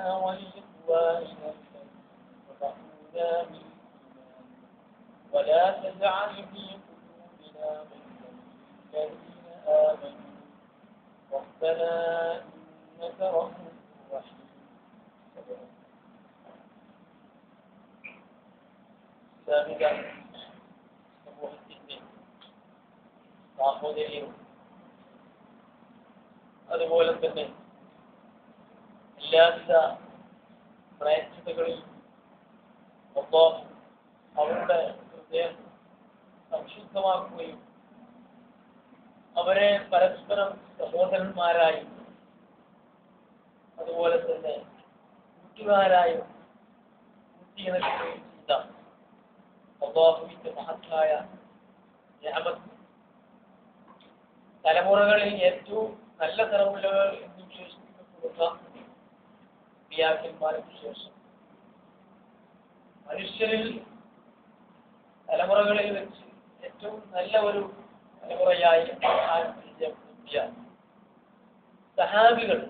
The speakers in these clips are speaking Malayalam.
ولإخواننا سبقونا بالإيمان ولا تجعل في قلوبنا غلا للذين آمنوا ربنا إنك رؤوف رحيم ഇസ്ലാമിക സമൂഹത്തിന്റെ സാഹോദര്യവും അതുപോലെ തന്നെ എല്ലാവിധ പ്രയത്നതകളിലും ഒപ്പം അവരുടെ ഹൃദയം സംശുദ്ധമാക്കുകയും അവരെ പരസ്പരം സഹോദരന്മാരായും അതുപോലെ തന്നെ കൂട്ടുകാരായും കൂട്ടിയിണക്കുകയും ചെയ്ത അള്ളാഹുവിന്റെ മഹത്തായ ഞാമത്ത് തലമുറകളിൽ ഏറ്റവും നല്ല തലമുറകൾ എന്ന് വിശേഷിപ്പിക്കപ്പെടുന്ന വ്യാഖ്യന്മാർക്ക് ശേഷം മനുഷ്യരിൽ തലമുറകളിൽ വെച്ച് ഏറ്റവും നല്ല ഒരു തലമുറയായി പരിചയപ്പെടുത്തിയ സഹാബികൾ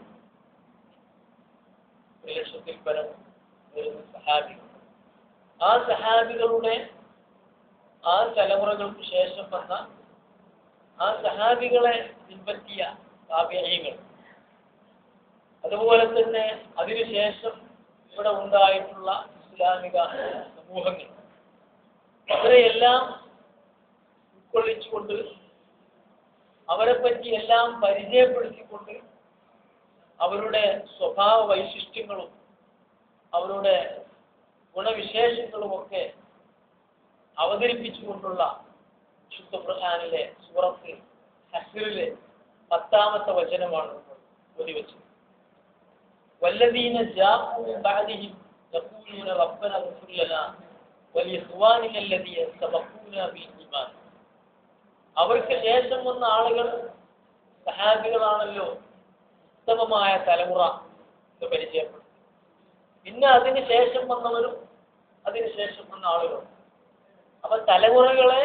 ഒരു ലക്ഷത്തിൽ പരം വരുന്ന സഹാബികൾ ആ സഹാബികളുടെ ആ തലമുറകൾക്ക് ശേഷം വന്ന ആ സഹാബികളെ പിൻപറ്റിയ താപ്യങ്ങൾ അതുപോലെ തന്നെ അതിനുശേഷം ഇവിടെ ഉണ്ടായിട്ടുള്ള ഇസ്ലാമിക സമൂഹങ്ങൾ അവരെയെല്ലാം ഉൾക്കൊള്ളിച്ചുകൊണ്ട് അവരെ പറ്റി എല്ലാം പരിചയപ്പെടുത്തിക്കൊണ്ട് അവരുടെ സ്വഭാവ വൈശിഷ്ട്യങ്ങളും അവരുടെ ഗുണവിശേഷങ്ങളുമൊക്കെ അവതരിപ്പിച്ചുകൊണ്ടുള്ള ശുദ്ധ ഖുർആനിലെ സൂറത്ത് ഹസ്റിലെ പത്താമത്തെ വചനമാണ് ഒതിവെച്ചത് والذين جاءوا من بعدهم يقولون ربنا اغفر لنا ولإخواننا الذين سبقونا بالإيمان അവർക്ക് ശേഷം വന്ന ആളുകൾ സഹാബികളാണല്ലോ ഉത്തമമായ തലമുറ എന്ന് പരിചയപ്പെട്ടു പിന്നെ അതിന് ശേഷം വന്നവരും അതിന് ശേഷം വന്ന ആളുകളും അപ്പൊ തലമുറകളെ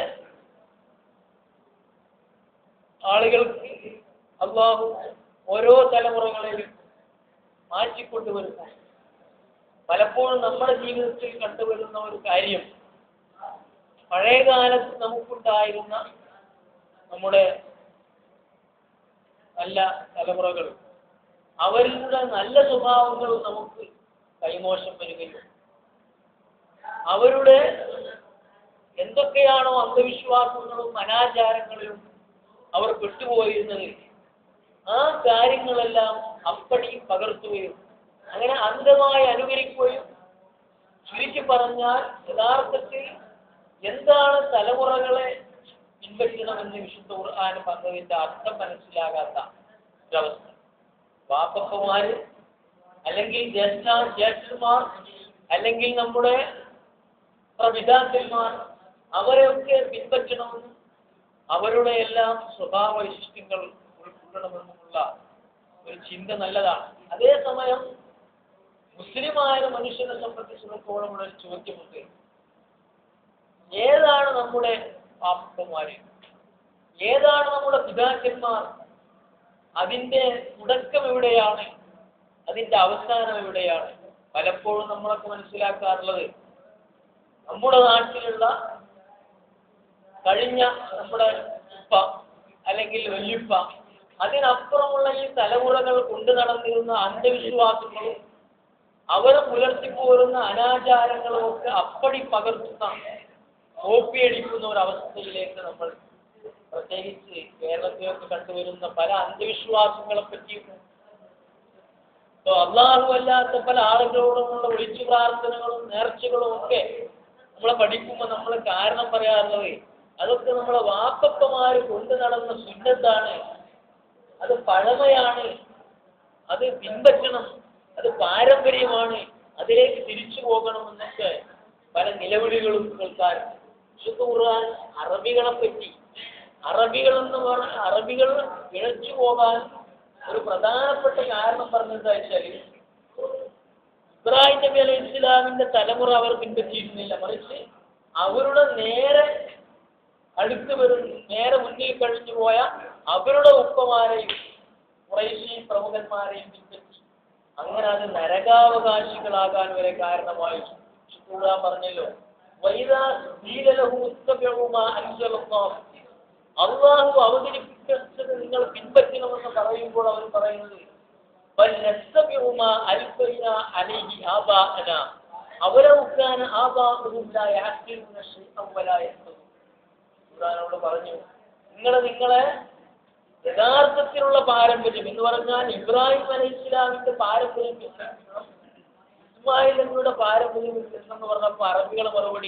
ആളുകൾക്ക് അള്ളാഹു ഓരോ തലമുറകളെയും മാറ്റിക്കൊണ്ടുവരുന്നു പലപ്പോഴും നമ്മുടെ ജീവിതത്തിൽ കണ്ടുവരുന്ന ഒരു കാര്യം പഴയ കാലത്ത് നമുക്കുണ്ടായിരുന്ന നമ്മുടെ നല്ല തലമുറകൾ അവരുടെ നല്ല സ്വഭാവങ്ങൾ നമുക്ക് കൈമോശം വരികയും അവരുടെ എന്തൊക്കെയാണോ അന്ധവിശ്വാസങ്ങളും അനാചാരങ്ങളിലും അവർ പെട്ടുപോയിരുന്നത് ആ കാര്യങ്ങളെല്ലാം അപ്പടി പകർത്തുകയും അങ്ങനെ അന്ധമായി അനുകരിക്കുകയും ചുരുക്കി പറഞ്ഞാൽ യഥാർത്ഥത്തിൽ എന്താണ് തലമുറകളെ പിൻപറ്റണമെന്ന് വിശുദ്ധ ഖുർആൻ പറഞ്ഞതിന്റെ അർത്ഥം മനസ്സിലാകാത്ത ഒരവസ്ഥ വാപ്പപ്പമാര് അല്ലെങ്കിൽ ജ്യേഷ്ഠ ജ്യേഷ്ഠന്മാർ അല്ലെങ്കിൽ നമ്മുടെ പിതാക്കന്മാർ അവരെയൊക്കെ പിൻപറ്റണമെന്നും അവരുടെ എല്ലാം സ്വഭാവ വൈശിഷ്ട്യങ്ങൾ ഉൾക്കൊള്ളണമെന്നുമുള്ള ഒരു ചിന്ത നല്ലതാണ് അതേസമയം മുസ്ലിമായ മനുഷ്യനെ സംബന്ധിച്ചിടത്തോളം ഉള്ള ഒരു ചോദ്യമുണ്ട് ഏതാണ് നമ്മുടെ പാപ്പന്മാര് ഏതാണ് നമ്മുടെ പിതാക്കന്മാർ അതിന്റെ തുടക്കം എവിടെയാണ് അതിന്റെ അവസാനം എവിടെയാണ് പലപ്പോഴും നമ്മളൊക്കെ മനസ്സിലാക്കാറുള്ളത് നമ്മുടെ നാട്ടിലുള്ള കഴിഞ്ഞ നമ്മുടെ ഉപ്പ അല്ലെങ്കിൽ വല്യുപ്പ അതിനപ്പുറമുള്ള ഈ തലമുറകൾ കൊണ്ടു നടന്നിരുന്ന അന്ധവിശ്വാസങ്ങളും അവർ പുലർത്തിപ്പോരുന്ന അനാചാരങ്ങളും ഒക്കെ അപ്പടി പകർത്തുന്ന കോപ്പിയടിക്കുന്ന ഒരു അവസ്ഥയിലേക്ക് നമ്മൾ പ്രത്യേകിച്ച് കേരളത്തിലൊക്കെ കണ്ടുവരുന്ന പല അന്ധവിശ്വാസങ്ങളെ പറ്റിയും അള്ളാഹു അല്ലാത്ത പല ആളുകളോടുമുള്ള ഒളിച്ചു പ്രാർത്ഥനകളും നേർച്ചകളും ഒക്കെ നമ്മളെ പഠിക്കുമ്പോൾ നമ്മൾ കാരണം പറയാറുള്ളത് അതൊക്കെ നമ്മളെ വാപ്പപ്പമാര് കൊണ്ടു നടന്ന സുന്നത്താണ് അത് പഴമയാണ് അത് പിൻപറ്റണം അത് പാരമ്പര്യമാണ് അതിലേക്ക് തിരിച്ചു പോകണമെന്നൊക്കെ പല നിലവിളികളും കേൾക്കാറുണ്ട് വിശുദ്ധ ഖുർആൻ അറബികളെ പറ്റി അറബികൾ എന്ന് പറഞ്ഞാൽ അറബികൾ ഇഴച്ചു പോകാൻ ഒരു പ്രധാനപ്പെട്ട കാരണം പറഞ്ഞത് വെച്ചാൽ ഇബ്രാഹിം നബി അലൈഹി ഇസ്ലാമിന്റെ തലമുറ അവർ പിൻപറ്റിയിരുന്നില്ല മറിച്ച് അവരുടെ നേരെ അടുത്ത് വരും നേരെ മുന്നിൽ കഴിഞ്ഞു പോയ അവരുടെ ഉപ്പമാരെയും കുറേശ്ശി പ്രമുഖന്മാരെയും പിൻപറ്റി അങ്ങനെ അത് നരകാവകാശികളാകാൻ വരെ കാരണമായി ഖുർആൻ പറഞ്ഞല്ലോ വൈദാ ഖീല ലഹു ഇത്തബിഉ മാ അൻസലല്ലാഹ് അള്ളാഹു അവതരിപ്പിച്ചത് നിങ്ങൾ പിൻപറ്റണമെന്ന് പറയുമ്പോൾ അവർ പറയുന്നത് ബൽ നത്തബിഉ മാ അൽഫൈന അലൈഹി ആബാഅന അവലൗ കാന ആബാഉഹും ലാ യഅഖിലൂന ശൈഅൻ വലാ യഹ്തദൂൻ ഖുർആനോട് പറഞ്ഞു നിങ്ങൾ നിങ്ങളെ യഥാർത്ഥത്തിലുള്ള പാരമ്പര്യം എന്ന് പറഞ്ഞാൽ ഇബ്രാഹിം അലൈഹി ഇസ്ലാമിന്റെ പാരമ്പര്യം വിശ്വസിക്കണം ഇസ്മായിൽ നബിയുടെ പാരമ്പര്യം എന്ന് പറഞ്ഞപ്പോൾ അറബികളെ മറുപടി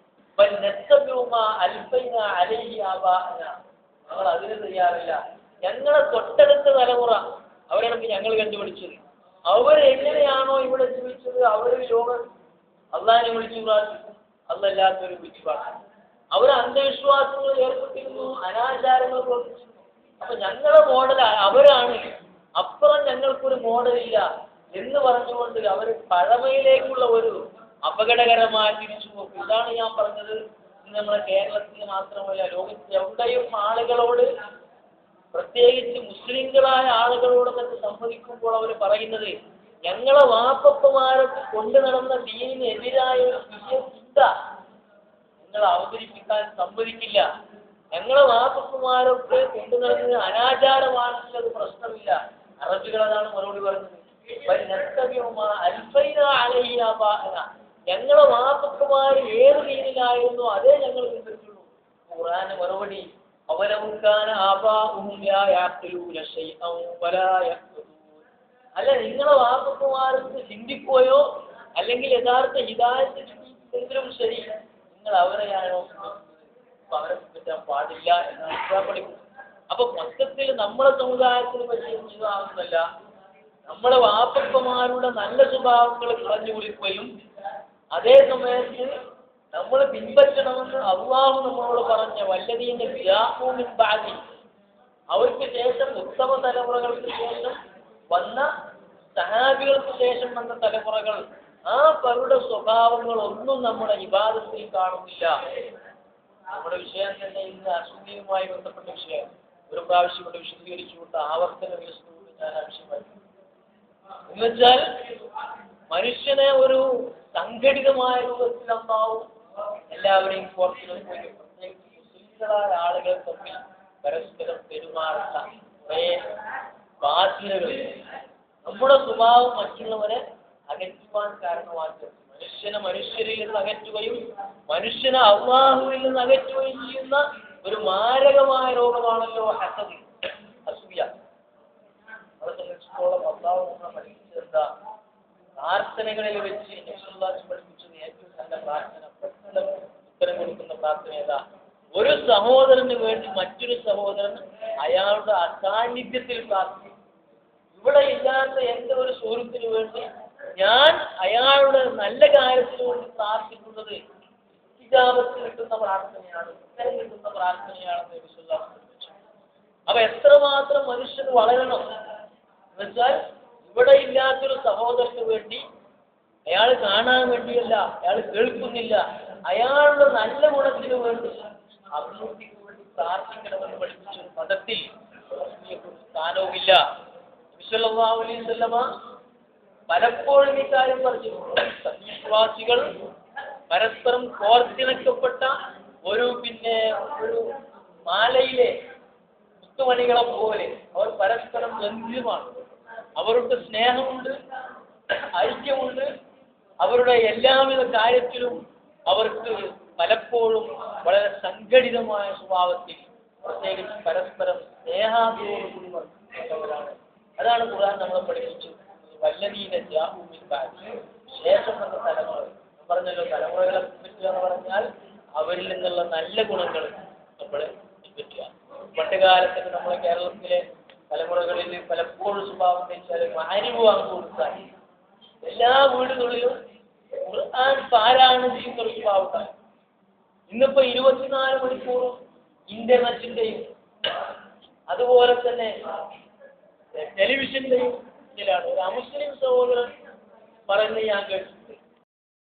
ബൽ നത്തബിഉ മാ അൽഫൈന അലൈഹി ആബാഅന ഞങ്ങൾ അതിന് തയ്യാറില്ല ഞങ്ങളെ തൊട്ടടുത്ത തലമുറ അവരാണ് ഞങ്ങൾ കണ്ടുപിടിച്ചത് അവരെങ്ങനെയാണോ ഇവിടെ ജീവിച്ചത് അവർ ലോകം അള്ളാഹിനെ വിളിച്ചു പ്രാർത്ഥിക്കും അല്ലല്ലാത്തവരെ വിളിച്ചു പ്രാർത്ഥിക്കും അവർ അന്ധവിശ്വാസങ്ങളിൽ ഏർപ്പെട്ടിരുന്നു അനാചാരങ്ങൾ പ്രവർത്തിച്ചിരുന്നു അപ്പൊ ഞങ്ങളെ മോഡൽ അവരാണ് അപ്പുറം ഞങ്ങൾക്കൊരു മോഡലില്ല എന്ന് പറഞ്ഞുകൊണ്ട് അവർ പഴമയിലേക്കുള്ള ഒരു അപകടകരമായ തിരിച്ചുപോക്ക് ഇതാണ് ഞാൻ പറഞ്ഞത് ഇന്ന് നമ്മുടെ കേരളത്തിൽ മാത്രമല്ല ലോകത്ത് എവിടെയും ആളുകളോട് പ്രത്യേകിച്ച് മുസ്ലിങ്ങളായ ആളുകളോടൊക്കെ സംവദിക്കുമ്പോൾ അവർ പറയുന്നത് ഞങ്ങളെ വാപ്പപ്പമാരൊക്കെ കൊണ്ടു നടന്ന ദീനിനെതിരായ ഒരു പുതിയ ചിന്ത നിങ്ങൾ അവതരിപ്പിക്കാൻ സമ്മതിക്കില്ല ഞങ്ങളെ വാപ്പപ്പമാരൊക്കെ കൊണ്ടു നടന്നത് അനാചാരമാണെങ്കിൽ അത് പ്രശ്നമില്ല അറബികൾ അതാണ് മറുപടി പറഞ്ഞത് ബൽ നത്തബിഉ മാ അൽഫൈന അലൈഹി ആബാഅന. ഞങ്ങളെ വാപ്പപ്പമാർ ഏത് ദീനിലായിരുന്നു അതേ ഞങ്ങൾ പിന്തുടരുള്ളൂ ഖുർആന് മറുപടി അവലമുക്കാന ആബാഉഹും ലാ യഅഖിലൂന ശൈഅൻ വലാ യഹ്തദൂൻ അല്ല നിങ്ങളെ വാപ്പപ്പമാർക്ക് ചിന്തിക്കുകയോ അല്ലെങ്കിൽ യഥാർത്ഥ ഹിദായത്ത് ചിന്തിച്ചെങ്കിലും ശരി നിങ്ങൾ അവരെയാണോ അപ്പൊ അവരെ പറ്റാൻ പാടില്ല എന്ന് ഇസ്ലാം പഠിക്കുന്നു അപ്പൊ മൊത്തത്തിൽ നമ്മുടെ സമുദായത്തിന് പറ്റിയ ഇതാകുന്നല്ല നമ്മുടെ വാപ്പപ്പമാരുടെ നല്ല സ്വഭാവങ്ങൾ കളഞ്ഞു കുളിക്കുകയും അതേ സമയത്ത് നമ്മൾ പിൻപറ്റണമെന്ന് അള്ളാഹു നമ്മളോട് പറഞ്ഞ വല്ലതീന്റെ വ്യാപൂമിൻ ബാധി അവർക്ക് ശേഷം ഉത്തമ തലമുറകൾക്ക് ശേഷം വന്ന സഹാബികൾക്ക് ശേഷം വന്ന തലമുറകൾ ആ അവരുടെ സ്വഭാവങ്ങൾ ഒന്നും നമ്മുടെ വിവാദത്തിൽ കാണുന്നില്ല നമ്മുടെ വിഷയം തന്നെ ഇന്ന് അസുഖിയുമായി ബന്ധപ്പെട്ട വിഷയം ഒരു പ്രാവശ്യം ഇവിടെ വിശദീകരിച്ചുകൊണ്ട് ആവർത്തന വികസനവും ഞാൻ ആവശ്യമായിരുന്നു എന്നുവെച്ചാൽ മനുഷ്യനെ ഒരു സംഘടിതമായ രൂപത്തിൽ അമ്മാവും എല്ലാവരെയും പുറത്തു പോയി പ്രത്യേകിച്ച് മുസ്ലിങ്ങളായ ആളുകൾ തമ്മിൽ പരസ്പരം പെരുമാറുന്ന കുറേ ബാധ്യതകൾ നമ്മുടെ സ്വഭാവം മറ്റുള്ളവരെ അകറ്റുവാൻ കാരണമാക്കും മനുഷ്യനെ മനുഷ്യരിൽ നിന്ന് അകറ്റുകയും മനുഷ്യനെ അള്ളാഹുവിൽ നിന്ന് അകറ്റുകയും ചെയ്യുന്ന ഒരു മാരകമായ രോഗമാണല്ലോ ഹസദ് അസൂയ നമ്മളെ സംബന്ധിച്ചിടത്തോളം അള്ളാഹു നമ്മളെ പഠിപ്പിച്ചത് എന്താ പ്രാർത്ഥനകളിൽ വെച്ച് നബിസ്വല്ലാഹു പഠിപ്പിച്ചത് ഏറ്റവും നല്ല പ്രാർത്ഥന പെട്ടെന്ന് ഉത്തരം കൊടുക്കുന്ന പ്രാർത്ഥന ഏതാ ഒരു സഹോദരന് വേണ്ടി മറ്റൊരു സഹോദരൻ അയാളുടെ അസാന്നിധ്യത്തിൽ പ്രാർത്ഥിക്കും ഇവിടെ ഇല്ലാത്ത എന്റെ ഒരു സുഹൃത്തിന് വേണ്ടി ഞാൻ അയാളുടെ നല്ല കാര്യത്തിന് വേണ്ടി പ്രാർത്ഥിക്കുന്നത് ഹിജാബത്തിൽ കിട്ടുന്ന പ്രാർത്ഥനയാണ് ഉത്തരം കിട്ടുന്ന പ്രാർത്ഥനയാണെന്ന് നബി സല്ലല്ലാഹു അലൈഹി വസല്ലം പഠിപ്പിച്ചു. അപ്പൊ എത്രമാത്രം മനുഷ്യന് വളരണം എന്നുവെച്ചാൽ ഇവിടെ ഇല്ലാത്തൊരു സഹോദരന് വേണ്ടി അയാൾ കാണാൻ വേണ്ടിയല്ല അയാൾ കേൾക്കുന്നില്ല അയാളുടെ നല്ല ഗുണത്തിന് വേണ്ടി അഭിവൃദ്ധിക്ക് വേണ്ടി പ്രാർത്ഥിക്കണമെന്ന് പഠിപ്പിച്ച ഒരു മതത്തിൽ ഒരു സ്ഥാനവുമില്ല നബി സല്ലല്ലാഹു അലൈഹി വസല്ലമ പലപ്പോഴും ഈ കാര്യം പറഞ്ഞിട്ടുണ്ട് സത്യവിശ്വാസികൾ പരസ്പരം കോർത്തിണക്കപ്പെട്ട ഒരു പിന്നെ ഒരു മാലയിലെ മുത്തുമണികളെ പോലെ അവർ പരസ്പരം ബന്ധുമാണ് അവർക്ക് സ്നേഹമുണ്ട് ഐക്യമുണ്ട് അവരുടെ എല്ലാവിധ കാര്യത്തിലും അവർക്ക് പലപ്പോഴും വളരെ സംഘടിതമായ സ്വഭാവത്തിൽ പ്രത്യേകിച്ച് പരസ്പരം സ്നേഹാദയോടുകൂടി വർദ്ധിക്കുന്നവരാണ് അതാണ് ഖുർആൻ നമ്മളെ പഠിപ്പിച്ചത് വല്ലതീന ജാഹൂമിൻ ബാദി ശേഷം വന്ന തലമുറ ഞാൻ പറഞ്ഞല്ലോ തലമുറകളെ പറ്റുക എന്ന് പറഞ്ഞാൽ അവരിൽ നിന്നുള്ള നല്ല ഗുണങ്ങൾ നമ്മൾ പറ്റുക പണ്ട് കാലത്തൊക്കെ നമ്മളെ കേരളത്തിലെ തലമുറകളിൽ പലപ്പോഴും സ്വഭാവം എന്ന് വെച്ചാൽ മാരിവ് വാങ്ങി കൊടുക്കാൻ എല്ലാ വീടുകളിലും ഖുർആൻ പാരായണം ചെയ്യുന്ന ഒരു സ്വഭാവത്താണ് ഇന്നിപ്പോ ഇരുപത്തിനാല് മണിക്കൂറും ഇന്റർനെറ്റിന്റെയും അതുപോലെ തന്നെ ടെലിവിഷന്റെയും ഇതിലാണ് ഒരു അമുസ്ലിം സഹോദരൻ പറയുന്നത് ഞാൻ കേട്ടിട്ടുണ്ട്